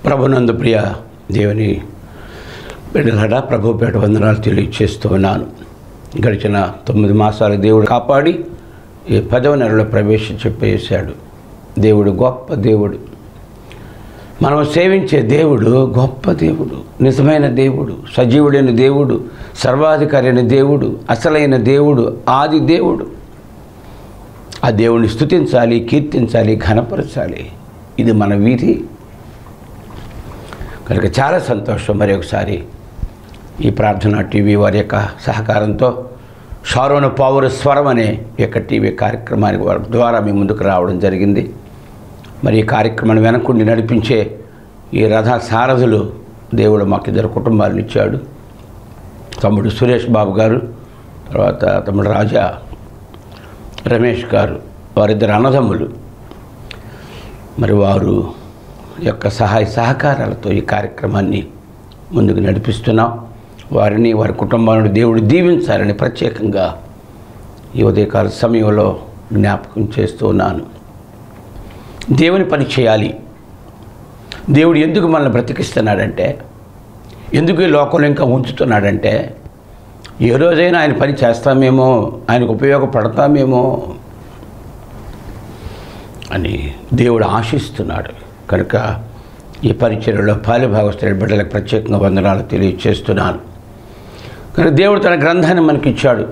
ప్రభునందు ప్రియ దేవుని బిడ్డలడా ప్రభు పేట వందనాలు తెలియచేస్తూ ఉన్నాను గడిచిన తొమ్మిది మాసాలు దేవుడు కాపాడి ఈ పదవ నెలలో ప్రవేశం చెప్పేశాడు దేవుడు గొప్ప దేవుడు మనం సేవించే దేవుడు గొప్ప దేవుడు నిజమైన దేవుడు సజీవుడైన దేవుడు సర్వాధికారి అయిన దేవుడు అసలైన దేవుడు ఆది దేవుడు ఆ దేవుని స్థుతించాలి కీర్తించాలి ఘనపరచాలి ఇది మన వీధి కనుక చాలా సంతోషం మరి ఒకసారి ఈ ప్రార్థన టీవీ వారి యొక్క సహకారంతో షారోను పౌర స్వరం అనే ఈ యొక్క టీవీ కార్యక్రమానికి వారి ద్వారా మీ ముందుకు రావడం జరిగింది మరి ఈ కార్యక్రమాన్ని వెనకుండి నడిపించే ఈ రథ సారథులు దేవుడు మాకు ఇద్దరు కుటుంబాలను ఇచ్చాడు తమ్ముడు సురేష్ బాబు గారు తర్వాత తమ్ముడు రాజా రమేష్ గారు వారిద్దరు అన్నదమ్ములు మరి వారు యొక్క సహాయ సహకారాలతో ఈ కార్యక్రమాన్ని ముందుకు నడిపిస్తున్నాం వారిని వారి కుటుంబాలను దేవుడు దీవించాలని ప్రత్యేకంగా ఈ ఉదయకాల సమయంలో జ్ఞాపకం చేస్తూ ఉన్నాను దేవుని పని చేయాలి దేవుడు ఎందుకు మనల్ని బ్రతికిస్తున్నాడంటే ఎందుకు ఈ లోకంలో ఇంకా ఉంచుతున్నాడంటే ఏ రోజైనా ఆయన పని చేస్తామేమో ఆయనకు ఉపయోగపడతామేమో అని దేవుడు ఆశిస్తున్నాడు కనుక ఈ పరిచర్యలో పాలిభాగస్తుల బిడ్డలకు ప్రత్యేకంగా వందనాలు తెలియచేస్తున్నాను కనుక దేవుడు తన గ్రంథాన్ని మనకిచ్చాడు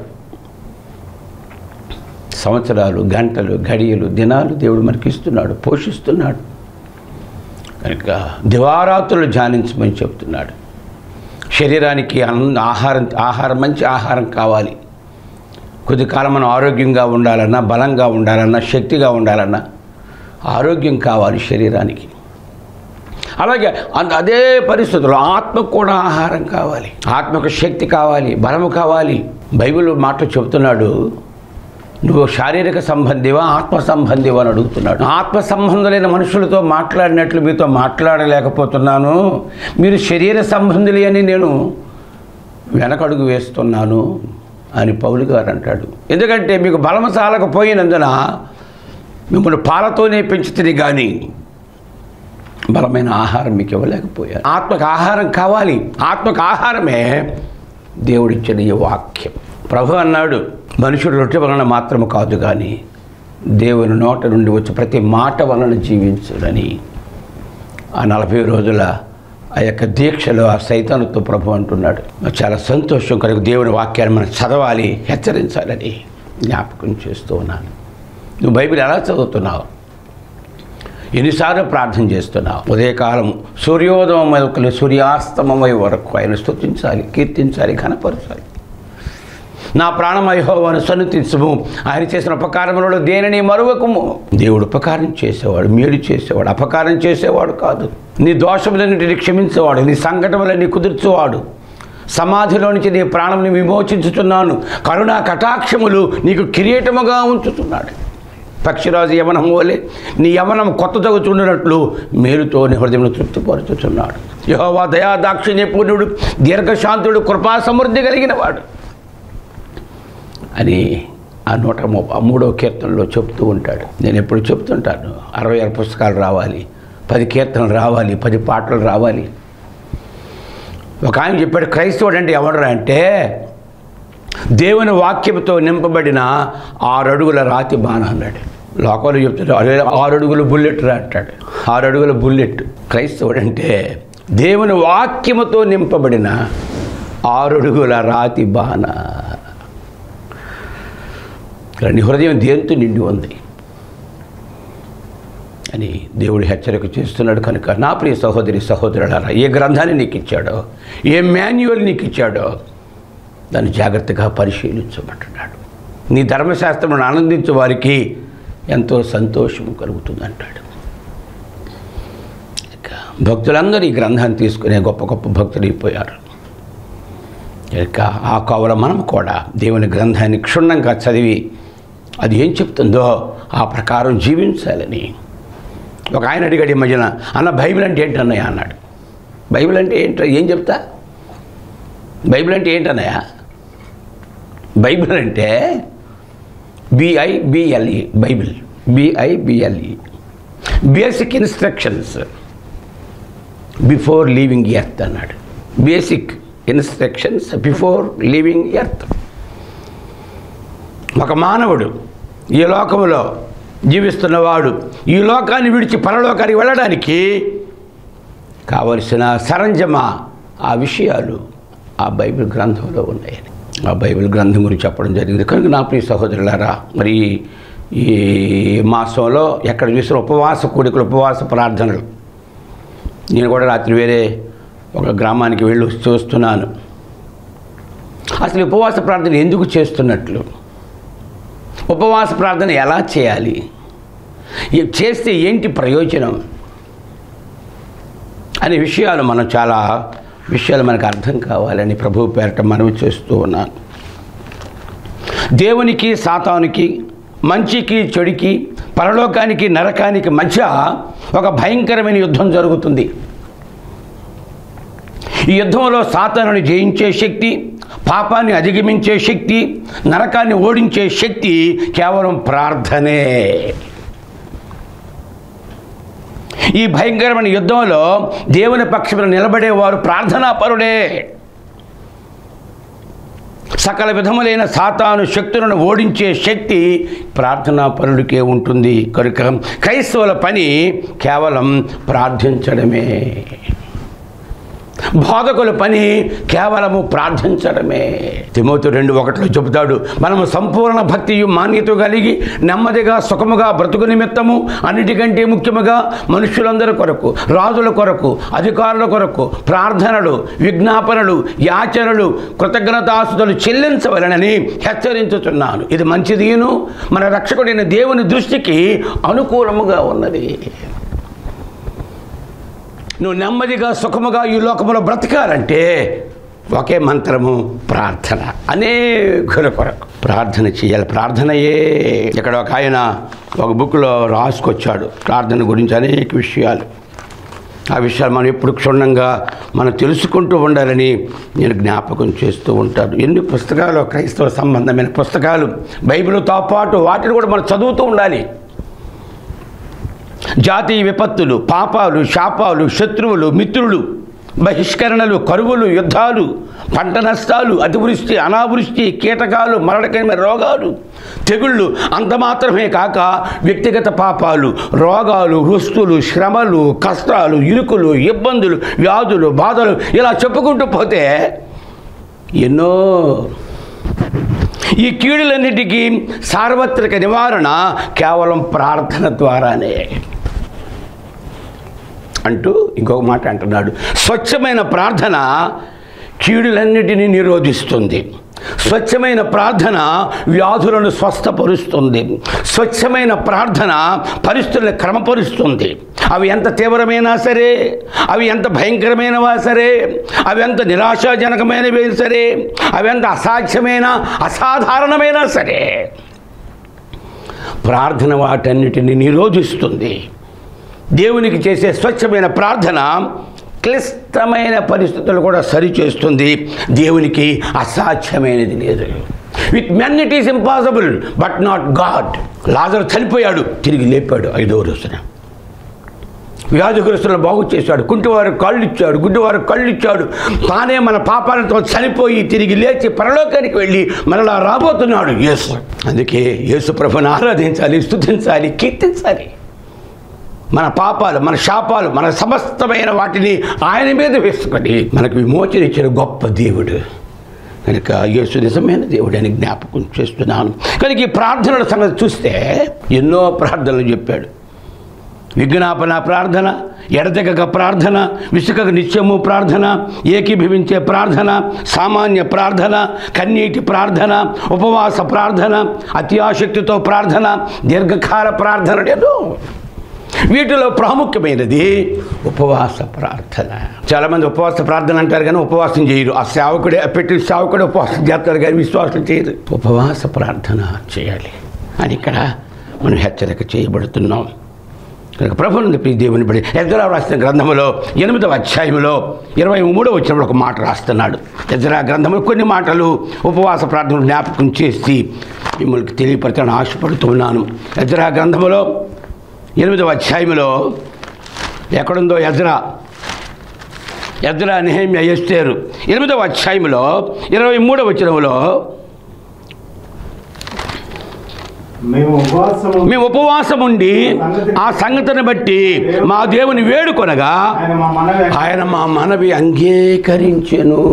సంవత్సరాలు గంటలు గడియలు దినాలు దేవుడు మనకి ఇస్తున్నాడు పోషిస్తున్నాడు కనుక దివారాత్రులు ధ్యానించమని చెప్తున్నాడు శరీరానికి అన్- ఆహారం ఆహారం మంచి ఆహారం కావాలి కొద్ది కాలం మనం ఆరోగ్యంగా ఉండాలన్నా బలంగా ఉండాలన్నా శక్తిగా ఉండాలన్నా ఆరోగ్యం కావాలి శరీరానికి అలాగే అన్- అదే పరిస్థితుల్లో ఆత్మకు కూడా ఆహారం కావాలి ఆత్మకు శక్తి కావాలి బలము కావాలి బైబిల్ మాట చెబుతున్నాడు నువ్వు శారీరక సంబంధివా ఆత్మ సంబంధివా అని అడుగుతున్నాడు ఆత్మ సంబంధులైన మనుషులతో మాట్లాడినట్లు మీతో మాట్లాడలేకపోతున్నాను మీరు శరీర సంబంధులే అని నేను వెనకడుగు వేస్తున్నాను అని పౌలు గారు అంటాడు ఎందుకంటే మీకు బలము చాలకపోయినందున మిమ్మల్ని పాలతోనే పెంచుతుంది కానీ బలమైన ఆహారం మీకు ఇవ్వలేకపోయారు ఆత్మకు ఆహారం కావాలి ఆత్మకు ఆహారమే దేవుడిచ్చిన ఈ వాక్యం ప్రభు అన్నాడు మనుషుడు రొట్టె వలన మాత్రము కాదు కానీ దేవుని నోట నుండి వచ్చే ప్రతి మాట వలన జీవించుడని ఆ నలభై రోజుల ఆ యొక్క దీక్షలో ఆ సైతానుతో ప్రభు అంటున్నాడు నాకు చాలా సంతోషం కనుక దేవుని వాక్యాన్ని మనం చదవాలి హెచ్చరించాలని జ్ఞాపకం చేస్తూ ఉన్నాను నువ్వు బైబిల్ ఎలా చదువుతున్నావు ఎన్నిసార్లు ప్రార్థన చేస్తున్నావు ఉదయకాలం సూర్యోదయం మొదలు సూర్యాస్తమమై వరకు ఆయన స్తుతించాలి కీర్తించాలి ఘనపరచాలి నా ప్రాణమయోవాను సన్నిధించము ఆయన చేసిన ఉపకారములలో దేనిని మరువకము దేవుడు ఉపకారం చేసేవాడు మేలు చేసేవాడు అపకారం చేసేవాడు కాదు నీ దోషములన్నింటిని క్షమించేవాడు నీ సంకటములన్నీ కుదుర్చేవాడు సమాధిలో నుంచి నీ ప్రాణంని విమోచించుతున్నాను కరుణా కటాక్షములు నీకు కిరీటముగా ఉంచుతున్నాడు పక్షిరాజు యవనం వలె నీ యవనం కొత్త తగ్గుతుండినట్లు మేలుతో నీ హృదయంలో తృప్తిపరుచుతున్నాడు యహోవా దయా దాక్షిణ్య పూర్ణుడు దీర్ఘశాంతుడు కృపా సమృద్ధి కలిగిన వాడు అని ఆ నూట ముప్ప మూడో కీర్తనలో చెప్తూ ఉంటాడు నేను ఎప్పుడు చెప్తుంటాను అరవై ఆరు పుస్తకాలు రావాలి పది కీర్తనలు రావాలి పది పాటలు రావాలి ఒక ఆయన చెప్పాడు క్రైస్తవుడు అంటే ఎవడరా అంటే దేవుని వాక్యంతో నింపబడిన ఆరు అడుగుల రాతి బాణ అన్నాడు లోకంలో చెప్తాడు అరే ఆరు అడుగుల బుల్లెట్ రా అంటాడు ఆరు అడుగుల బుల్లెట్ క్రైస్తవుడు అంటే దేవుని వాక్యముతో నింపబడిన ఆరు అడుగుల రాతి బాణ నీ హృదయం దేంతో నిండి ఉంది అని దేవుడు హెచ్చరిక చేస్తున్నాడు కనుక నా ప్రియ సహోదరి సహోదరులారా ఏ గ్రంథాన్ని నీకు ఇచ్చాడో ఏ మాన్యువల్ నీకు ఇచ్చాడో దాన్ని జాగ్రత్తగా పరిశీలించమంటున్నాడు నీ ధర్మశాస్త్రమును ఆనందించే వారికి ఎంతో సంతోషం కలుగుతుందంటాడు ఇక భక్తులందరూ ఈ గ్రంథాన్ని తీసుకునే గొప్ప గొప్ప భక్తులు అయిపోయారు ఇక ఆ కోవల మనం కూడా దేవుని గ్రంథాన్ని క్షుణ్ణంగా చదివి అది ఏం చెప్తుందో ఆ ప్రకారం జీవించాలని ఒక ఆయన అడిగాడు ఈ మధ్యన అన్న బైబిల్ అంటే ఏంటన్నయ్య అన్నాడు బైబిల్ అంటే ఏంటో ఏం చెప్తా బైబిల్ అంటే ఏంటన్నయ్య బైబిల్ అంటే B I B L E Bible B I B L E basic instructions before leaving earth అన్నాడు basic instructions before leaving earth ఒక మానవుడు ఈ లోకములో జీవిస్తున్నవాడు ఈ లోకాన్ని విడిచి పరలోకానికి వెళ్ళడానికి కావలసిన సరంజమా ఆ విషయాలు ఆ బైబిల్ గ్రంథంలో ఉన్నాయని ఆ బైబిల్ గ్రంథం గురించి చెప్పడం జరిగింది కనుక నా ప్రియ సహోదరులారా మరి ఈ మాసంలో ఎక్కడ చూసిన ఉపవాస కూడికలు ఉపవాస ప్రార్థనలు నేను కూడా రాత్రి వేరే ఒక గ్రామానికి వెళ్ళి చూస్తున్నాను అసలు ఉపవాస ప్రార్థన ఎందుకు చేస్తున్నట్లు ఉపవాస ప్రార్థన ఎలా చేయాలి ఇ- చేస్తే ఏంటి ప్రయోజనం అనే విషయాలు మనం చాలా విషయాలు మనకు అర్థం కావాలని ప్రభువు పేరట మనవి చేస్తూ ఉన్నాను దేవునికి సాతానికి మంచికి చెడుకి పరలోకానికి నరకానికి మధ్య ఒక భయంకరమైన యుద్ధం జరుగుతుంది ఈ యుద్ధంలో సాతానుని జయించే శక్తి పాపాన్ని అధిగమించే శక్తి నరకాన్ని ఓడించే శక్తి కేవలం ప్రార్థనే ఈ భయంకరమైన యుద్ధంలో దేవుని పక్షమున నిలబడేవారు ప్రార్థనాపరుడే సకల విధములైన సాతాను శక్తులను ఓడించే శక్తి ప్రార్థనాపరుడికే ఉంటుంది కనుక క్రైస్తవుల పని కేవలం ప్రార్థించడమే బోధకుల పని కేవలము ప్రార్థించడమే తిమోతి రెండు ఒకటిలో చెబుతాడు మనము సంపూర్ణ భక్తియు మాన్యత కలిగి నెమ్మదిగా సుఖముగా బ్రతుకు నిమిత్తము అన్నిటికంటే ముఖ్యముగా మనుషులందరి కొరకు రాజుల కొరకు అధికారుల కొరకు ప్రార్థనలు విజ్ఞాపనలు యాచనలు కృతజ్ఞతాస్తులు చెల్లించవలనని హెచ్చరించుతున్నాను ఇది మంచిదిను మన రక్షకుడైన దేవుని దృష్టికి అనుకూలముగా ఉన్నది నువ్వు నెమ్మదిగా సుఖముగా ఈ లోకములో బ్రతకాలంటే ఒకే మంత్రము ప్రార్థన అనేకుల కొరకు ప్రార్థన చేయాలి ప్రార్థనయే ఇక్కడ ఒక ఆయన ఒక బుక్లో రాసుకొచ్చాడు ప్రార్థన గురించి అనేక విషయాలు ఆ విషయాలు మనం ఎప్పుడు క్షుణ్ణంగా మనం తెలుసుకుంటూ ఉండాలని నేను జ్ఞాపకం చేస్తూ ఉంటాను ఎన్ని పుస్తకాలు క్రైస్తవ సంబంధమైన పుస్తకాలు బైబిల్తో పాటు వాటిని కూడా మనం చదువుతూ ఉండాలి జాతీయ విపత్తులు పాపాలు శాపాలు శత్రువులు మిత్రులు బహిష్కరణలు కరువులు యుద్ధాలు పంట నష్టాలు అతివృష్టి అనావృష్టి కీటకాలు మరణకరమైన రోగాలు తెగుళ్ళు అంత మాత్రమే కాక వ్యక్తిగత పాపాలు రోగాలు రుస్తులు శ్రమలు కష్టాలు ఇరుకులు ఇబ్బందులు వ్యాధులు బాధలు ఇలా చెప్పుకుంటూ పోతే ఎన్నో ఈ కీడులన్నిటికీ సార్వత్రిక నివారణ కేవలం ప్రార్థన ద్వారానే అంటూ ఇంకొక మాట అంటున్నాడు స్వచ్ఛమైన ప్రార్థన కీడులన్నిటినీ నిరోధిస్తుంది స్వచ్ఛమైన ప్రార్థన వ్యాధులను స్వస్థపరుస్తుంది స్వచ్ఛమైన ప్రార్థన పరిస్థితులను క్రమపరుస్తుంది అవి ఎంత తీవ్రమైనా సరే అవి ఎంత భయంకరమైనవా సరే అవి ఎంత నిరాశాజనకమైనవి సరే అవి ఎంత అసాధ్యమైన అసాధారణమైనా సరే ప్రార్థన వాటన్నిటిని నిరోధిస్తుంది దేవునికి చేసే స్వచ్ఛమైన ప్రార్థన క్లిష్టమైన పరిస్థితులు కూడా సరిచేస్తుంది దేవునికి అసాధ్యమైనది లేదు with men it is impossible but not God లాజర్ చనిపోయాడు తిరిగి లేపాడు ఐదో రోజున వ్యాధిగ్రస్తులను బాగు చేశాడు కుంటివారు కళ్ళు ఇచ్చాడు గుడ్డివారు కళ్ళు ఇచ్చాడు తానే మన పాపాలతో చనిపోయి తిరిగి లేచి పరలోకానికి వెళ్ళి మరలా రాబోతున్నాడు యేసు అందుకే యేసు ప్రభుని ఆరాధించాలి స్తుతించాలి కీర్తించాలి మన పాపాలు మన శాపాలు మన సమస్తమైన వాటిని ఆయన మీద వేసుకొని మనకు విమోచన ఇచ్చిన గొప్ప దేవుడు కనుక యేసు నిజమైన దేవుడు అని జ్ఞాపకం చేస్తున్నాను కనుక ఈ ప్రార్థనల సంగతి చూస్తే ఎన్నో ప్రార్థనలు చెప్పాడు విజ్ఞాపన ప్రార్థన ఎడతెగక ప్రార్థన విసుకక నిత్యము ప్రార్థన ఏకీభవించే ప్రార్థన సామాన్య ప్రార్థన కన్నీటి ప్రార్థన ఉపవాస ప్రార్థన అత్యాశక్తితో ప్రార్థన దీర్ఘకాల ప్రార్థన లేదు వీటిలో ప్రాముఖ్యమైనది ఉపవాస ప్రార్థన చాలామంది ఉపవాస ప్రార్థన అంటారు కానీ ఉపవాసం చేయరు ఆ సేవకుడే ఆ పెట్టి సేవకుడే ఉపవాసం చేస్తారు కానీ విశ్వాసం చేయరు ఉపవాస ప్రార్థన చేయాలి అని ఇక్కడ మనం హెచ్చరిక చేయబడుతున్నాం కనుక ప్రభుత్వ ప్రియ దేవుని బడి ఎజ్రా రాసిన గ్రంథములో ఎనిమిదవ అధ్యాయంలో ఇరవై మూడో వచ్చినప్పుడు ఒక మాట రాస్తున్నాడు ఎజ్రా గ్రంథంలో కొన్ని మాటలు ఉపవాస ప్రార్థన జ్ఞాపకం చేసి మిమ్మల్ని తెలియపరచాలని ఆశపడుతున్నాను ఎజ్రా గ్రంథములో ఎనిమిదవ అధ్యాయంలో ఎక్కడుందో ఎజ్రా ఎద్దుల నెహమ్య ఎస్తేరు ఎనిమిదవ అధ్యాయంలో ఇరవై మూడవ వచనంలో మేము ఉపవాసము మేము ఉపవాసం ఉండి ఆ సంగతిని బట్టి మా దేవుని వేడుకొనగా ఆయన మా మనవి ఆయన మా మనవి అంగీకరించెను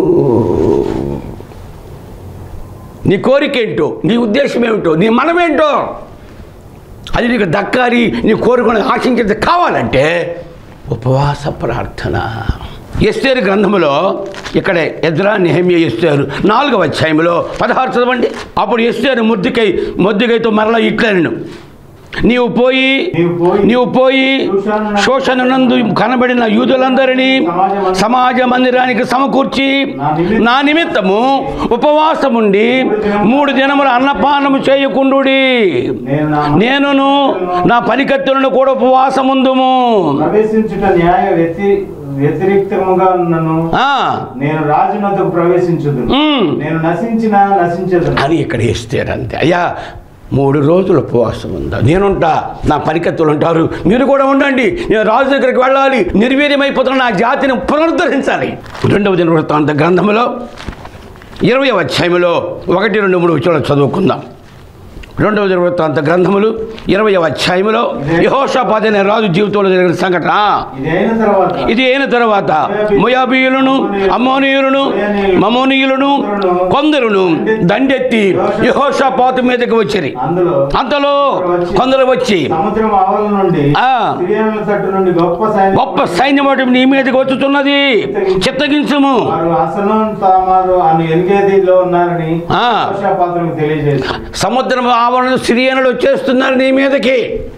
నీ కోరిక ఏంటో నీ ఉద్దేశం ఏమిటో నీ మనమేంటో అది నీకు దక్కాలి నీ కోరుకుని ఆశించేది కావాలంటే ఉపవాస ప్రార్థన ఎస్తేరు గ్రంథములో ఇక్కడే ఎద్రా నిహమ్య ఎస్తారు నాలుగవ అధ్యాయంలో పదహారు చదవండి అప్పుడు ఎస్తేరు ముద్దుకై ముద్దుకైతో మరలా ఇట్లను నీవు పోయి నీవు పోయి నీవు పోయి శోషణనందు కనబడిన యూదులందరినీ సమాజ మందిరానికి సమకూర్చి నా నిమిత్తము ఉపవాసముండి మూడు దినములు అన్నపానము చేయకుండు నేను నా నేనును నా పనికత్తులను కూడా ఉపవాసముందుము ప్రవేశించుట న్యాయ వ్యతి వ్యతిరేక్తముగా ఉన్నను ఆ, నేను రాజునొద్దకు ప్రవేశించుదు ఉమ్, నేను నశించిన నశించదు అని ఇక్కడ ఇస్తారు అంతే అయ్యా మూడు రోజులు ఉపవాసం ఉందా నేనుంటా నా పనికత్తులు ఉంటారు మీరు కూడా ఉండండి నేను రాజు దగ్గరికి వెళ్ళాలి నిర్వీర్యమైపోతున్న నా జాతిని పునరుద్ధరించాలి రెండవ దిన వృత్తాంత గ్రంథంలో ఇరవై అధ్యాయంలో ఒకటి రెండు మూడు విషయాలు చదువుకుందాం రెండవ దిన వృత్తాంత గ్రంథములు ఇరవై అధ్యాయంలో యహోషాపాద్ అనే రాజు జీవితంలో జరిగిన సంఘటన ఇది అయిన తర్వాత ఇది అయిన తర్వాత మొయాబీయులను అమ్మోనీయులను మమోనీయులను కొందరును దండెత్తి యహోషాపాతు మీదకి వచ్చిరి అందులో అంతలో కొందరు వచ్చి సముద్రం ఆవల నుండి ఆ. సిరియనుల తట్టు నుండి గొప్ప సైన్యం గొప్ప సైన్యం ఒకటి నీ మీదకి వచ్చుతున్నది చిత్తగించుము వారు అసలు తామారు అని ఎనిగేదిలో ఉన్నారని ఆ. పాత్రకు తెలియజేసి సముద్రం ఆవరణ సిరియనులు వచ్చేస్తున్నారు నీ మీదకి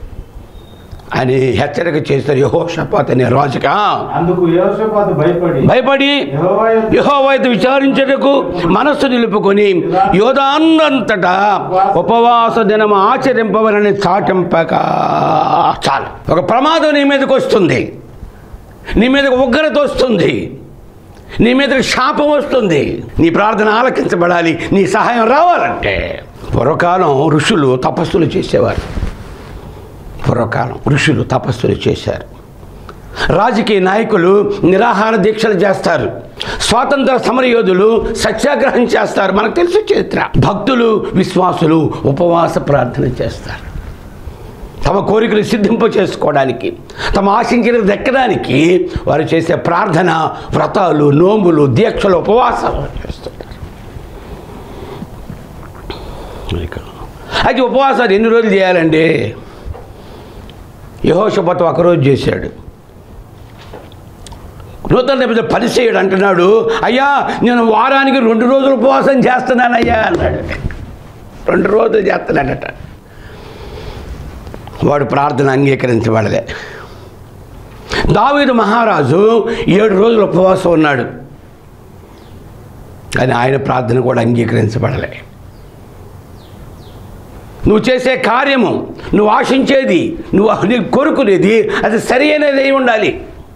అని హెచ్చరిక చేస్తారు యహోషపాత్ అనే రాజుగా అందుకు యోషపాతు భయపడి భయపడి యెహోవా యొద్ద యహోవైతే విచారించటకు మనస్సు నిలుపుకొని యోధాన్నంతటా ఉపవాస దినం ఆచరింపవలని చాటింపక చాలు ఒక ప్రమాదం నీ మీదకి వస్తుంది నీ మీదకి ఉగ్రత వస్తుంది నీ మీదకి శాపం వస్తుంది నీ ప్రార్థన ఆలకించబడాలి నీ సహాయం రావాలంటే పూర్వకాలం ఋషులు తపస్సులు చేసేవారు పూర్వకాలం ఋషులు తపస్సులు చేశారు రాజకీయ నాయకులు నిరాహార దీక్షలు చేస్తారు స్వాతంత్ర సమరయోధులు సత్యాగ్రహం చేస్తారు మనకు తెలుసు చరిత్ర భక్తులు విశ్వాసులు ఉపవాస ప్రార్థన చేస్తారు తమ కోరికలు సిద్ధింప చేసుకోవడానికి తమ ఆశించినది దక్కడానికి వారు చేసే ప్రార్థన వ్రతాలు నోములు దీక్షలు ఉపవాసాలు చేస్తుంటారు అయితే ఉపవాసాలు ఎన్ని రోజులు చేయాలండి యహోషపత్ ఒకరోజు చేశాడు నూతన నిబంధన పరిచయుడు అంటున్నాడు అయ్యా నేను వారానికి రెండు రోజులు ఉపవాసం చేస్తున్నానయ్యా అన్నాడు రెండు రోజులు చేస్తున్నాడట వాడు ప్రార్థన అంగీకరించబడలే దావీదు మహారాజు ఏడు రోజులు ఉపవాసం ఉన్నాడు కానీ ఆయన ప్రార్థన కూడా అంగీకరించబడలే నువ్వు చేసే కార్యము నువ్వు ఆశించేది నువ్వు నీకు కోరుకునేది అది సరి అనేది అయి ఉండాలి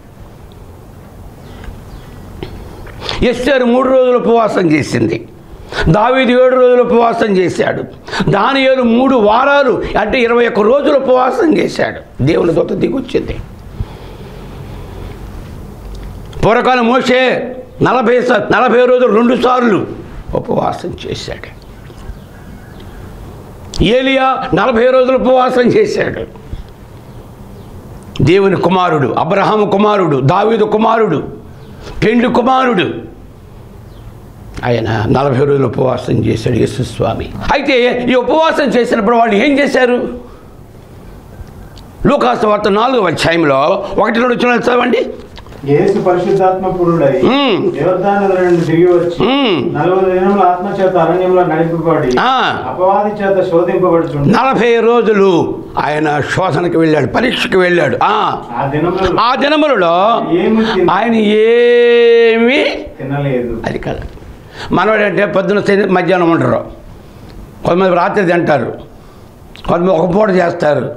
ఎస్టర్ మూడు రోజులు ఉపవాసం చేసింది దావీదు ఏడు రోజులు ఉపవాసం చేశాడు దానియేలు మూడు వారాలు అంటే ఇరవై ఒక్క రోజులు ఉపవాసం చేశాడు దేవుని దొత్త దిగొచ్చింది పూర్వకాలం మోసే నలభై స- నలభై రోజులు రెండు సార్లు ఉపవాసం చేశాడు ఏలియా నలభై రోజులు ఉపవాసం చేశాడు దేవుని కుమారుడు అబ్రహాము కుమారుడు దావీదు కుమారుడు పెండ్లి కుమారుడు ఆయన నలభై రోజులు ఉపవాసం చేశాడు యేసుస్వామి అయితే ఈ ఉపవాసం చేసినప్పుడు వాళ్ళు ఏం చేశారు లూకాసు వార్త నాలుగో అధ్యాయంలో ఒకటి రెండు వచ్చిన చదవండి యేసు పరిశుద్ధాత్మ పురుడై మ్మ్. దేవదానుల నుండి దిగి వచ్చి మ్మ్. నలభై దినముల ఆత్మ చేత అరణ్యంలో నడిపబడి ఆ. అపవాది చేత శోధింపబడుచుండు నలభై రోజులు ఆయన శోధనకి వెళ్ళాడు పరీక్షకు వెళ్ళాడు ఆ, ఆ దినములు ఆ దినములలో ఏమి తిన- ఆయన ఏమీ తినలేదు అది కాదు మనవాడంటే పొద్దున తిని మధ్యాహ్నం ఉంటారు కొంతమంది రాత్రి తింటారు కొంతమంది ఒక పూట చేస్తారు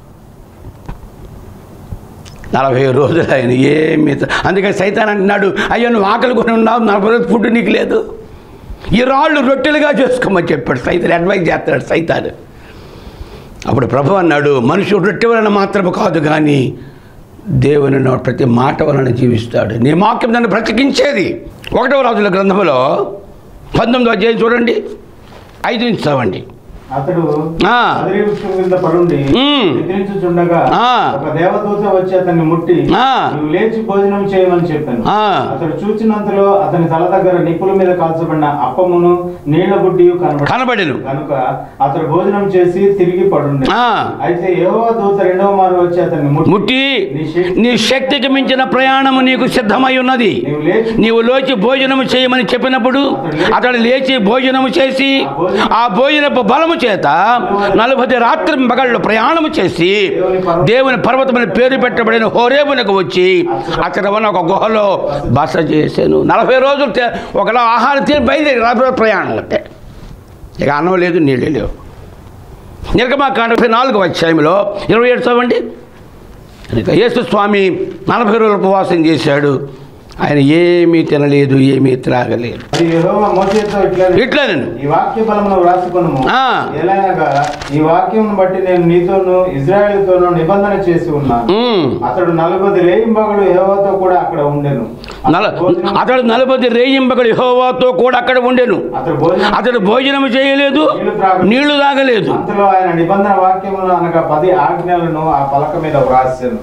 నలభై రోజులు ఆయన ఏమి త- అందుకని సైతాన్ అంటున్నాడు అయ్యో నువ్వు ఆకలి కొని ఉన్నావు నలభై రోజులు ఫుడ్ నీకు లేదు ఈ రాళ్ళు రొట్టెలుగా చేసుకోమని చెప్పాడు సైతాన్ అడ్వైజ్ చేస్తాడు సైతాన్ అప్పుడు ప్రభు అన్నాడు మనుషుడు రొట్టె వలన మాత్రమే కాదు కానీ దేవుని నోటి ప్రతి మాట వలన జీవిస్తాడు నీ వాక్యం నన్ను బ్రతికించేది ఒకటవ రాజుల గ్రంథంలో పంతొమ్మిదో అధ్యాయం చూడండి ఐదు నుంచి చదవండి అతడు ఆ. అదిరి వృక్షం కింద పడుండి మ్మ్. నిద్రించుచుండగా ఆ. ఒక దేవదూత వచ్చి అతన్ని ముట్టి ఆ. నువ్వు లేచి భోజనం చేయమని చెప్పాను ఆ. అతడు చూచినంతలో అతని తల దగ్గర నిప్పుల మీద కాల్చబడిన అప్పమును నీళ్ల బుడ్డి కనబడి కనబడెను కనుక అతడు భోజనం చేసి తిరిగి పడుండి ఆ. అయితే యెహోవా దూత రెండవ మారు వచ్చి అతన్ని ముట్టి ముట్టి నీ శక్తి- నీ శక్తికి మించిన ప్రయాణము నీకు సిద్ధమై ఉన్నది నీవు లేచి నీవు లేచి భోజనము చేయమని చెప్పినప్పుడు అతడు లేచి భోజనము చేసి ఆ భోజనపు బలము చేత నలభై రాత్రి మగళ్ళు ప్రయాణము చేసి దేవుని పర్వతమని పేరు పెట్టబడిన హోరేబునకు వచ్చి అక్కడ ఉన్న ఒక గుహలో బస చేశాను నలభై రోజులు తే- ఒకలా ఆహారం తిని బయలుదేరి నలభై రోజులు ప్రయాణం అంటే ఇక అన్నం లేదు నీళ్ళు లేవు నిర్గమాకాండ నాలుగు అధ్యాయంలో ఇరవై ఏడు చదవండి ఇక యేసు స్వామి నలభై రోజులు ఉపవాసం చేశాడు ఆయన ఏమీ తినలేదు ఏమీ త్రాగలేదు అది యెహోవా మోసేతో ఇట్లా ఇట్లనండి ఈ వాక్య బలమును వ్రాసుకొనుము ఆ. ఎలాగనగా ఈ వాక్యం బట్టి నేను నీతోను ఇజ్రాయేలుతోనూ నిబంధన చేసి ఉన్నాను ఉమ్. అతడు నలభై రేయింబగడు యెహోవాతో కూడా అక్కడ ఉండెను నల భోజనం- అతడు నలభై రేయింబగడు యెహోవాతో కూడా అక్కడ ఉండెను అతడు భోజనం అతడు భోజనం చేయలేదు నీళ్లు తాగలేదు అంతలో ఆయన నిబంధన వాక్యములు అనగా పది ఆజ్ఞలను ఆ పలక మీద వ్రాసాను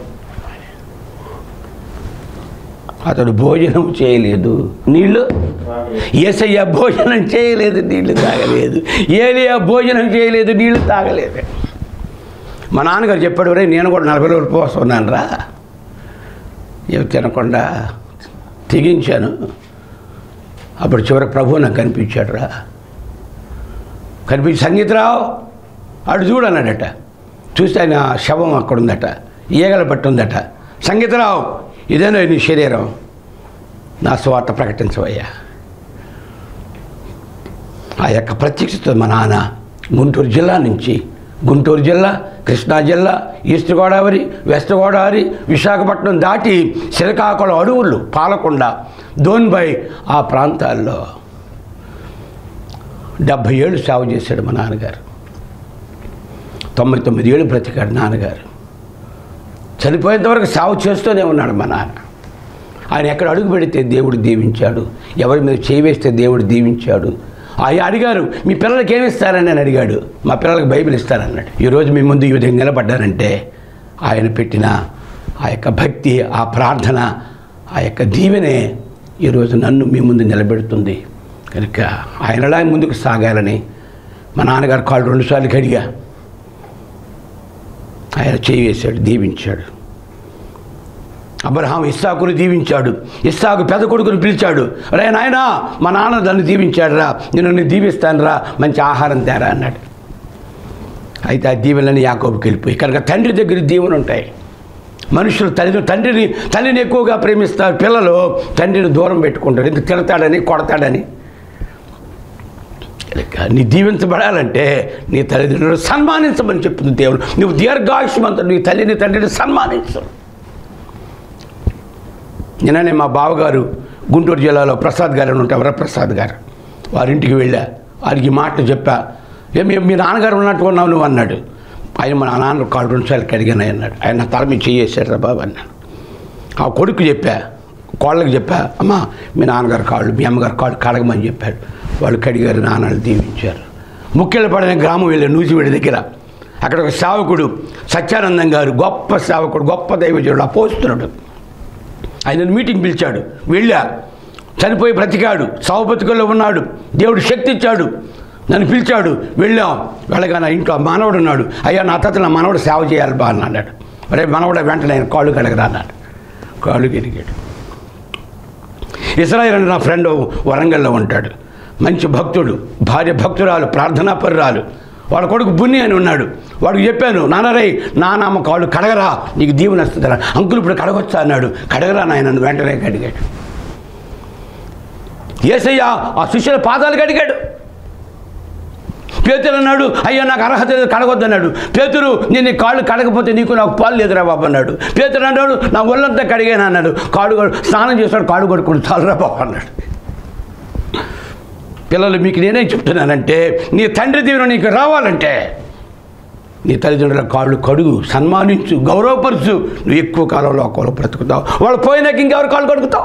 అతడు భోజనం చేయలేదు నీళ్లు ఏసయ్య భోజనం చేయలేదు నీళ్లు తాగలేదు ఏలియా భోజనం చేయలేదు నీళ్లు తాగలేదు మా నాన్నగారు చెప్పాడు రే నేను కూడా నలభై రోజులు ఉపవాసం ఉన్నాను రా ఏమి తినకుండా తెగించాను అప్పుడు చివరికి ప్రభువు నాకు కనిపించాడు రా కనిపించి సంగీతరావు అటు చూడన్నాడట చూస్తే ఆయన శవం అక్కడ ఉందట ఈగల పట్టు ఉందట సంగీతరావు ఇదేనా నీ శరీరం నా స్వార్థ ప్రకటించవయ్యా ఆ యొక్క ప్రత్యక్షత మా నాన్న గుంటూరు జిల్లా నుంచి గుంటూరు జిల్లా కృష్ణా జిల్లా ఈస్ట్ గోదావరి వెస్ట్ గోదావరి విశాఖపట్నం దాటి శ్రీకాకుళం అడవులు పాలకొండ దోన్బై ఆ ప్రాంతాల్లో డెబ్భై ఏళ్ళు సేవ చేశాడు మా నాన్నగారు తొంభై తొమ్మిది ఏళ్ళు బ్రతికాడు నాన్నగారు చనిపోయేంత వరకు సేవ చేస్తూనే ఉన్నాడు మా నాన్న ఆయన ఎక్కడ అడుగు పెడితే దేవుడు దీవించాడు ఎవరి మీద చేయి వేస్తే దేవుడు దీవించాడు ఆయన అడిగారు మీ పిల్లలకి ఏమి ఇస్తారని అని అడిగాడు మా పిల్లలకి బైబిల్ ఇస్తారన్నాడు ఈరోజు మీ ముందు ఈ విధంగా నిలబడ్డానంటే ఆయన పెట్టిన ఆ యొక్క భక్తి ఆ ప్రార్థన ఆ యొక్క దీవెనే ఈరోజు నన్ను మీ ముందు నిలబెడుతుంది కనుక ఆయనలా ముందుకు సాగాలని మా నాన్నగారు కాళ్ళు రెండుసార్లు కడిగా ఆయన చేయి వేశాడు దీవించాడు అబ్రహాం ఇస్సాకును దీవించాడు ఇస్సాకు పెద్ద కొడుకుని పిలిచాడు రే నాయనా మా నాన్న నన్ను దీవించాడు రా నేను నిన్ను దీవిస్తాను రా మంచి ఆహారం తేరా అన్నాడు అయితే ఆ దీవెనని యాకోబుకి వెళ్ళిపోయి కనుక తండ్రి దగ్గర దీవెన ఉంటాయి మనుషులు తల్లి తండ్రిని తల్లిని ఎక్కువగా ప్రేమిస్తారు పిల్లలు తండ్రిని దూరం పెట్టుకుంటారు ఎందుకు తిడతాడని కొడతాడని కనుక నీ దీవించబడాలంటే నీ తల్లిదండ్రులు సన్మానించమని చెప్తుంది దేవుడు నువ్వు దీర్ఘాయుష్మంతుడు నీ తల్లిని తండ్రిని సన్మానించు నిన్ననే మా బావగారు గుంటూరు జిల్లాలో ప్రసాద్ గారు అని ఉంటారు వరప్రసాద్ గారు వారింటికి వెళ్ళా వారికి ఈ మాటలు చెప్పా ఏమి మీ నాన్నగారు ఉన్నట్టు ఉన్నావు నువ్వు అన్నాడు ఆయన మా నాన్న కాళ్ళు రెండు సార్లు కడిగాను అన్నాడు ఆయన నా తల మీద చేయేశాడు రా బాబు అన్నాడు ఆ కొడుకు చెప్పా కోళ్ళకి చెప్పా అమ్మా మీ నాన్నగారు కాళ్ళు మీ అమ్మగారు కాళ్ళు కడగమని చెప్పాడు వాళ్ళు కడిగారు నాన్నలు దీవించారు ముఖ్యలపడిన గ్రామం వెళ్ళే నూజివేడి దగ్గర అక్కడ ఒక సేవకుడు సత్యానందం గారు గొప్ప సేవకుడు గొప్ప దైవజనుడు అపోస్తున్నాడు ఆయన మీటింగ్ పిలిచాడు వెళ్ళా చనిపోయి బ్రతికాడు సావు బతుకుల్లో ఉన్నాడు దేవుడు శక్తి ఇచ్చాడు నన్ను పిలిచాడు వెళ్ళాం వెళ్ళగా నా ఇంట్లో మనవడు ఉన్నాడు అయ్యా నా తాత నా మనవడు సేవ చేయాలి బా అని అన్నాడు రే మనవడ వెంటనే ఆయన కాళ్ళు కడగరా అన్నాడు కాళ్ళు కడిగాడు ఇస్రాయల్ అని నా ఫ్రెండ్ వరంగల్లో ఉంటాడు మంచి భక్తుడు భార్య భక్తురాలు ప్రార్థనాపరురాలు వాడు కొడుకు బున్ని అని ఉన్నాడు వాడికి చెప్పాను నాన్నరై నానమ్మ కాళ్ళు కడగరా నీకు దీవెన వస్తుందిరా అంకుల్ ఇప్పుడు కడగొచ్చా అన్నాడు కడగరా నాయన నన్ను వెంటనే కడిగాడు ఏసయ్య ఆ శిష్యుల పాదాలు కడిగాడు పేతురు అన్నాడు అయ్యా నాకు అర్హత లేదు కడగొద్దన్నాడు పేతురు నేను నీ కాళ్ళు కడగపోతే నీకు నాకు పాలు లేదురా బాబు అన్నాడు పేతురు అన్నాడు నా ఒళ్ళంతా కడిగాను అన్నాడు కాడు కడు- స్నానం చేస్తాడు కాడు కొడుకుడు చాలరా బాబు అన్నాడు పిల్లలు మీకు నేనేం చెప్తున్నానంటే నీ తండ్రి దీవెన నీకు రావాలంటే నీ తల్లిదండ్రుల కాళ్ళు కడుగు సన్మానించు గౌరవపరచు నువ్వు ఎక్కువ కాలం లోకంలో బ్రతుకుతావు వాళ్ళు పోయినాక ఇంకెవరు కాళ్ళు కడుగుతావు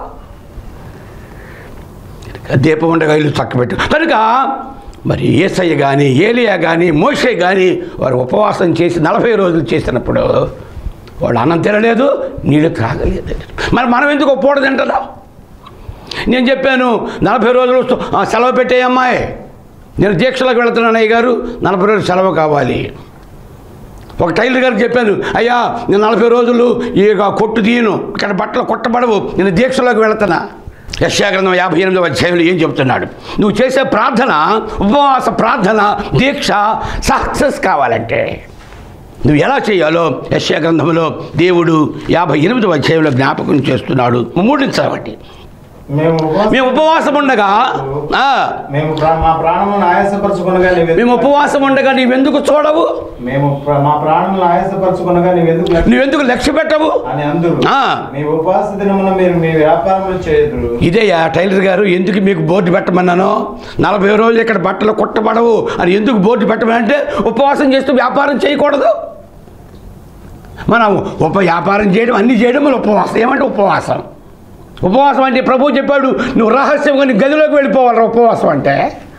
దీపం ఉండగా ఇల్లు చక్కబెట్టు కనుక మరి ఏసయ్య కానీ ఏలియా కానీ మోషే కానీ వారు ఉపవాసం చేసి నలభై రోజులు చేసినప్పుడు వాళ్ళు అన్నం తినలేదు నీళ్ళు త్రాగలేదు మరి మనం ఎందుకు పూట తింటున్నాం నేను చెప్పాను నలభై రోజులు ఆ, సెలవు పెట్టే అమ్మాయి నేను దీక్షలకు వెళుతున్నాను అయ్య గారు నలభై రోజులు సెలవు కావాలి ఒక టైలర్ గారికి చెప్పాను అయ్యా నేను నలభై రోజులు ఈ యొక్క కొట్టు తీయను ఇక్కడ బట్టలు కొట్టబడవు నేను దీక్షలోకి వెళుతున్నా యశాగ్రంథం యాభై ఎనిమిదవ అధ్యాయంలో ఏం చెప్తున్నాడు నువ్వు చేసే ప్రార్థన ఉపవాస ప్రార్థన దీక్ష సక్సెస్ కావాలంటే నువ్వు ఎలా చేయాలో యశాగ్రంథంలో దేవుడు యాభై ఎనిమిదవ అధ్యాయంలో జ్ఞాపకం చేస్తున్నాడు మూడించబట్టి మేము ఉపవాస- మేము ఉపవాసం ఉండగా ఆ, మేము ప్రా- మా ప్రాణములను ఆయాసపరచుకునగా నీవెందుకు మేము ఉపవాసం ఉండగా నీవెందుకు చూడవు మేము ప్ర- మా ప్రాణములను ఆయాసపరచుకునగా నీవెందుకు లక్ష్య- నువ్వెందుకు లక్ష్య పెట్టవు అని అందరు ఆ. మీ ఉపవాస దినమున మీరు మీ వ్యాపారములు చేయదురు ఇదేయా టైలర్ గారు ఎందుకు మీకు బోర్డు పెట్టమన్నాను నలభై రోజులు ఇక్కడ బట్టలు కుట్టబడవు అని ఎందుకు బోర్డు పెట్టమనంటే ఉపవాసం చేస్తూ వ్యాపారం చేయకూడదు మనం ఉప వ్యాపారం చేయడం అన్ని చేయడం మన ఉపవాసం ఏమంటే ఉపవాసం ఉపవాసం అంటే ప్రభు చెప్పాడు నువ్వు రహస్యంగా నీ గదిలోకి వెళ్ళిపోవాలి ఉపవాసం అంటే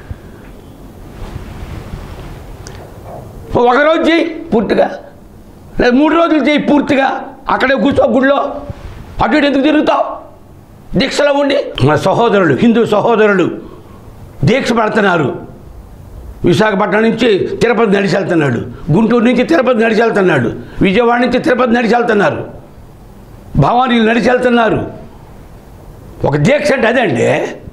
ఒక రోజు చేయి పూర్తిగా లేదా మూడు రోజులు చేయి పూర్తిగా అక్కడే కూర్చో గుడిలో అటు ఇటు ఎందుకు తిరుగుతావు దీక్షలో ఉండి మన సహోదరులు హిందూ సహోదరులు దీక్ష పడుతున్నారు విశాఖపట్నం నుంచి తిరుపతి నడిచి వెళ్తున్నాడు గుంటూరు నుంచి తిరుపతి నడిచి వెళ్తున్నాడు విజయవాడ నుంచి తిరుపతి నడిచి వెళ్తున్నారు భవానీలు నడిచి వెళ్తున్నారు ఒక దీక్ష అంటే అదండి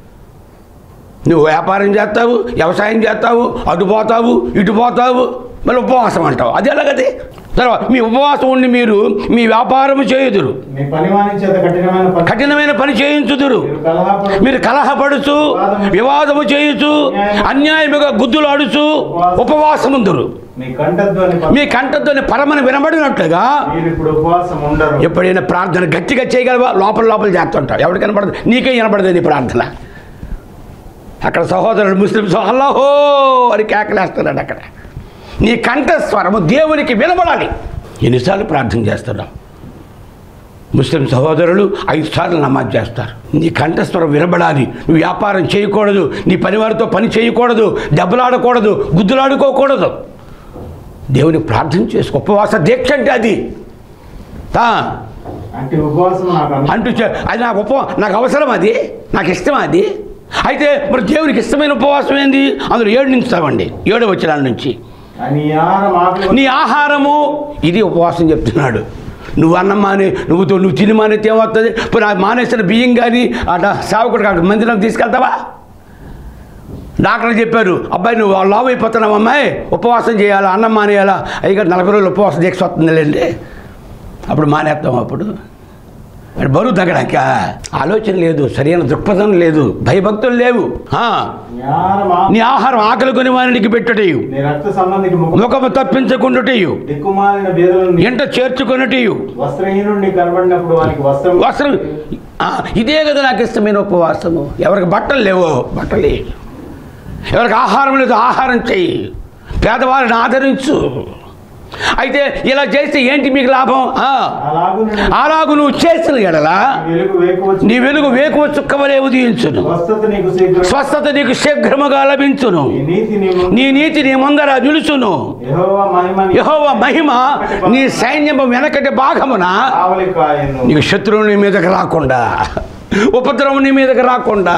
నువ్వు వ్యాపారం చేస్తావు వ్యవసాయం చేస్తావు అటు పోతావు ఇటు పోతావు మళ్ళీ ఉపవాసం అంటావు అది ఎలాగది తర్వాత మీ ఉపవాసం ఉండి మీరు మీ వ్యాపారం చేయుదురు మీ పని చేత కఠినమైన పని కఠినమైన పని చేయించుదురు మీరు కలహపడు మీరు కలహపడుచు వివాదము చేయుచు అన్యాయముగా గుద్దులు ఆడుచు ఉపవాసముందురు మీ కంఠధ్వని ప- మీ కంఠతోని పరమని వినబడినట్లుగా మీరు ఇప్పుడు ఉపవాసం ఉండరు ఎప్పుడైనా ప్రార్థన గట్టిగా చేయగలవా లోపల లోపల చేస్తుంటావు ఎవరికి కనపడదు నీకే వినపడదు నీ ప్రార్థన అక్కడ సహోదరుడు ముస్లిమ్స్ అల్లాహో అని కేకలేస్తున్నాడు అక్కడ నీ కంఠస్వరము దేవునికి వినబడాలి ఎన్నిసార్లు ప్రార్థన చేస్తున్నావు ముస్లిం సహోదరులు ఐదు సార్లు నమాజ్ చేస్తారు నీ కంఠస్వరం వినబడాలి నువ్వు వ్యాపారం చేయకూడదు నీ పనివారితో పని చేయకూడదు దెబ్బలాడకూడదు గుద్దులాడుకోకూడదు దేవుని ప్రార్థన చేసుకో ఉపవాస దీక్ష అంటే అది ఆ, అంటే ఉపవాసం నాకు అను- అంటూ చె- అది నాకు ఉప నాకు అవసరం అది నాకు ఇష్టం అది అయితే మరి దేవునికి ఇష్టమైన ఉపవాసం ఏంది అందులో ఏడు నుంచి చదవండి ఏడు వచ్చిన నుంచి అని ఆహారం ఆకలి నీ ఆహారము ఇది ఉపవాసం చెప్తున్నాడు నువ్వు అన్నం మానే నువ్వు తో- నువ్వు తిని మానేస్తే ఏమవుతుంది ఇప్పుడు ఆ మానేసిన బియ్యం కానీ ఆ సేవకుడు కాదు మందిరం తీసుకెళ్తావా డాక్టర్లు చెప్పారు అబ్బాయి నువ్వు లావు అయిపోతున్నావు అమ్మాయి ఉపవాసం చేయాలా అన్నం మానేయాలా అయ్యి నలభై రోజులు ఉపవాసం దీక్ష వస్తుందిలేండి అప్పుడు మానేస్తాం అప్పుడు మరి బరువు తగ్గడాక ఆలోచన లేదు సరైన దృక్పథం లేదు భయభక్తులు లేవు ఆ, నీ ఆహారం ఆ- నీ ఆహారం ఆకలి కొని వారికి పెట్టుటయు నీ రక్త సంబంధికి ముఖ ముఖము తప్పించకుండుటయు దిక్కుమాలిన బీదలను ఎంట చేర్చుకొనుటయు వస్త్రహీనుడిని కనబడినప్పుడు వానికి వస్త్రం వస్త్రం ఆ, ఇదే కదా నాకు ఇష్టమైన ఉపవాసము ఎవరికి బట్టలు లేవో బట్టలు ఇయ్యి. ఎవరికి ఆహారం లేదు ఆహారం చెయ్యి పేదవారిని ఆదరించు అయితే ఇలా చేస్తే ఏంటి మీకు లాభం ఆ, అలాగు నేను అలాగు నువ్వు చేసిన ఎడలా వెలుగు వేకువచ్చు నీ వెలుగు వేకువ చుక్కవలే ఉదయించును స్వస్థత నీకు శీఘ్రం స్వస్థత నీకు శీఘ్రముగా లభించును నీ నీతి నీ ముందు నీ నీతి నీ ముందర నిలుచును యెహోవా మహిమ నీ యహోవ మహిమ నీ సైన్యము వెనకటి భాగమున కావలి కాయను నీకు శత్రువు నీ మీదకి రాకుండా ఉపద్రవం నీ మీదకి రాకుండా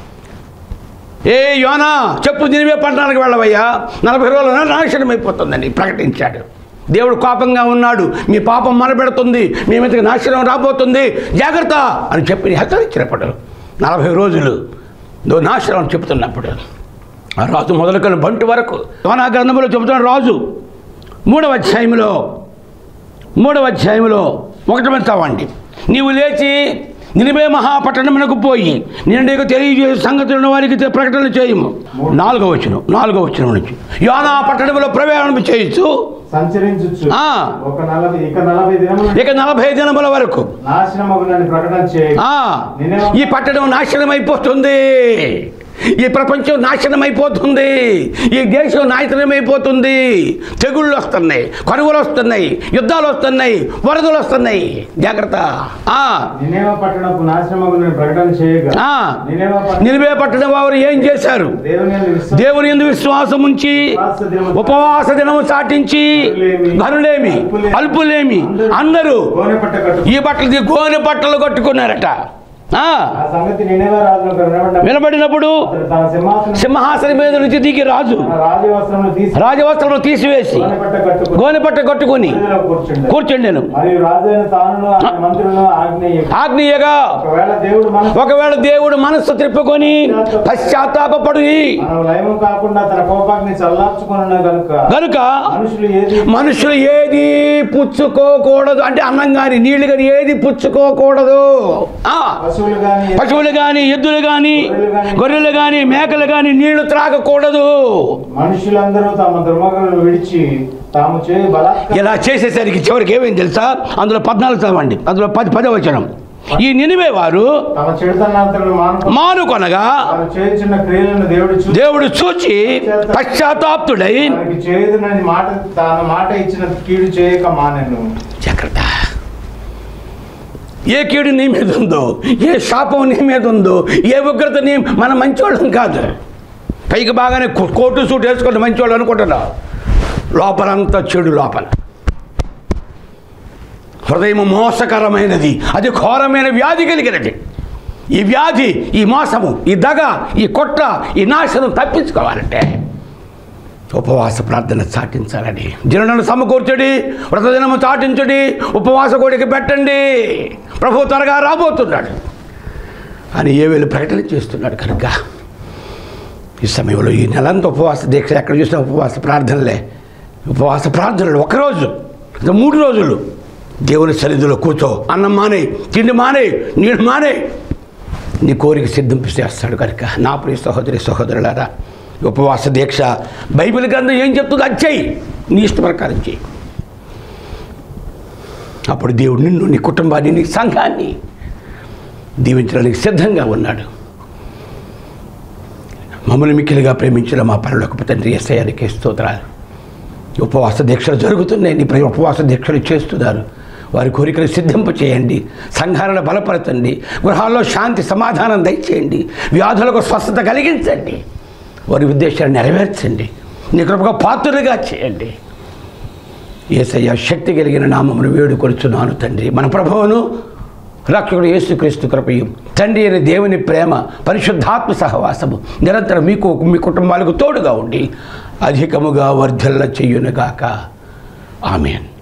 ఏ యోనా చెప్పు దీనివే పట్టణానికి వెళ్ళవయ్యా నలభై రోజుల నాశనం అయిపోతుందని ప్రకటించాడు దేవుడు కోపంగా ఉన్నాడు మీ పాపం మనబెడుతుంది మీ మీదకి నాశనం రాబోతుంది జాగ్రత్త అని చెప్పి హెచ్చరించినప్పుడు నలభై రోజులు నువ్వు నాశనం అని చెప్తున్నప్పుడు ఆ రాజు మొదలుకొని బంటి వరకు యోనా గ్రంథంలో చెబుతున్న రాజు మూడవ అధ్యాయంలో మూడవ అధ్యాయంలో ఒకటి వెళ్తావండి నీవు లేచి నిలివే మహాపట్టణమునకు పోయి నేను నీకు తెలియజేసే సంగతులను వారికి తె- ప్రకటన చేయము నాలుగో వచ్చిన నాలుగో వచ్చిన నుంచి యోనా పట్టణంలో ప్రయాణం చేయొచ్చు సంచరించుచు ఆ. ఒక నలభై ఇక నలభై దినములు ఇక నలభై దినముల వరకు నాశనమగునని ప్రకటన చేయి ఆ, ఈ పట్టణం నాశనం అయిపోతుంది ఈ ప్రపంచం నాశనం అయిపోతుంది ఈ దేశం నాశనం అయిపోతుంది తెగుళ్ళు వస్తున్నాయి కరువులు వస్తున్నాయి యుద్ధాలు వస్తున్నాయి వరదలు వస్తున్నాయి జాగ్రత్త ఆ, నినేవ పట్టణపు నాశనమగున ప్రకటన చేయగా ఆ. నినేవ పట్టణ నిలివే పట్టణం వారు ఏం చేశారు దేవుని యందు విశ్వాస దేవుని ఎందు విశ్వాసం ఉంచి ఉపవాస దినము చాటించి ఘనులేమి అల్పులేమి అందరూ గోనె పట్ట కట్టు ఈ బట్టలు గోనె బట్టలు కట్టుకున్నారట ఆ, ఆ సంగతి నినేవ రాజులకు వినబడ్డ వినబడినప్పుడు అతడు తన సింహాసనం సింహాసనం మీద నుంచి దిగి రాజు తన రాజవస్త్రమును తీసి రాజవస్త్రం తీసివేసి గోనె పట్ట కట్టుకుని గోనె పట్ట కట్టుకుని వీధిలో కూర్చుండెను. కూర్చుండెను మరియు రాజు అయిన తానును ఆయన మంత్రులను ఆజ్ఞ ఆగ్నేయగా ఒకవేళ దేవుడు మనసు ఒకవేళ దేవుడు మనస్సు త్రిప్పుకొని పశ్చాత్తాపడు మనం లయము కాకుండా తన కోపాగ్ని చల్లార్చుకున్న కనుక గనుక మనుషులు ఏది మనుషులు ఏది పుచ్చుకోకూడదు అంటే అన్నం కానీ నీళ్లు కానీ ఏది పుచ్చుకోకూడదు ఆ, పశువులు గాని పశువులు కానీ ఎద్దులు కానీ గొర్రెలు కానీ మేకలు కానీ నీళ్లు త్రాగకూడదు మనుషులందరూ తమ దుర్మగలను విడిచి తాము చే బలాత్కారం ఇలా చేసేసరికి చివరికి ఏమైంది తెలుసా అందులో పద్నాలుగు చదవండి అందులో పది పది వచనం ఈ నినివే వారు తమ చెడుతనాంతలను మాను మానుకొనగా వారు చేయుచున్న క్రియలను దేవుడు చూసి దేవుడు చూచి పశ్చాత్తాప్తుడై వారికి చేయదునని మాట తాను మాట ఇచ్చిన కీడు చేయక మానెను జాగ్రత్త ఏ కీడు నీ మీద ఉందో ఏ శాపం నీ మీద ఉందో ఏ ఉగ్రత నీ మన మంచోళ్ళం కాదు పైకి బాగానే కో- కోటు సూట్ వేసుకుంటే మంచోళ్ళు అనుకుంటున్నావు లోపలంతా చెడు లోపల హృదయం మోసకరమైనది అది ఘోరమైన వ్యాధి కలిగినది ఈ వ్యాధి ఈ మోసము ఈ దగ ఈ కొట్ట ఈ నాశనం తప్పించుకోవాలంటే ఉపవాస ప్రార్థన చాటించాలని జనులను సమకూర్చడి వ్రతదినము చాటించడి ఉపవాస కోడికి పెట్టండి ప్రభు త్వరగా రాబోతున్నాడు అని ఏ వేలు ప్రకటన చేస్తున్నాడు కనుక ఈ సమయంలో ఈ నెలంతా ఉపవాస దీక్ష ఎక్కడ చూసినా ఉపవాస ప్రార్థనలే ఉపవాస ప్రార్థనలు ఒకరోజు ఇంకా మూడు రోజులు దేవుని సన్నిధిలో కూర్చో అన్నం మానే తిండి మానే నీళ్ళు మానే నీ కోరిక సిద్ధింపు చేస్తాడు కనుక నా ప్రియ సహోదరి సహోదరులారా ఈ ఉపవాస దీక్ష బైబిల్ గ్రంథం ఏం చెప్తుందో అది చెయ్యి నీ ఇష్ట ప్రకారం చెయ్యి అప్పుడు దేవుడు నిన్ను నీ కుటుంబాన్ని నీ సంఘాన్ని దీవించడానికి సిద్ధంగా ఉన్నాడు మమ్మల్ని మిక్కిలిగా ప్రేమించిన మా పనులకు తండ్రి ఎస్ఐయానికి స్తోత్రాలు ఉపవాస దీక్షలు జరుగుతున్నాయి నీ ప్రియ ఉపవాస దీక్షలు చేస్తున్నారు వారి కోరికలు సిద్ధింప చేయండి సంఘాలను బలపరచండి గృహాల్లో శాంతి సమాధానం దయచేయండి వ్యాధులకు స్వస్థత కలిగించండి వారి ఉద్దేశాన్ని నెరవేర్చండి నీ కృపగా పాత్రులుగా చేయండి ఏసయ్య శక్తి కలిగిన నామమును వేడుకొలుచున్నాను తండ్రి మన ప్రభువును రక్షకుడు యేసుక్రీస్తు కృపయు తండ్రి అయిన దేవుని ప్రేమ పరిశుద్ధాత్మ సహవాసము నిరంతరం మీకు మీ కుటుంబాలకు తోడుగా ఉండి అధికముగా వర్ధల్ల చెయ్యునుగాక ఆమెన్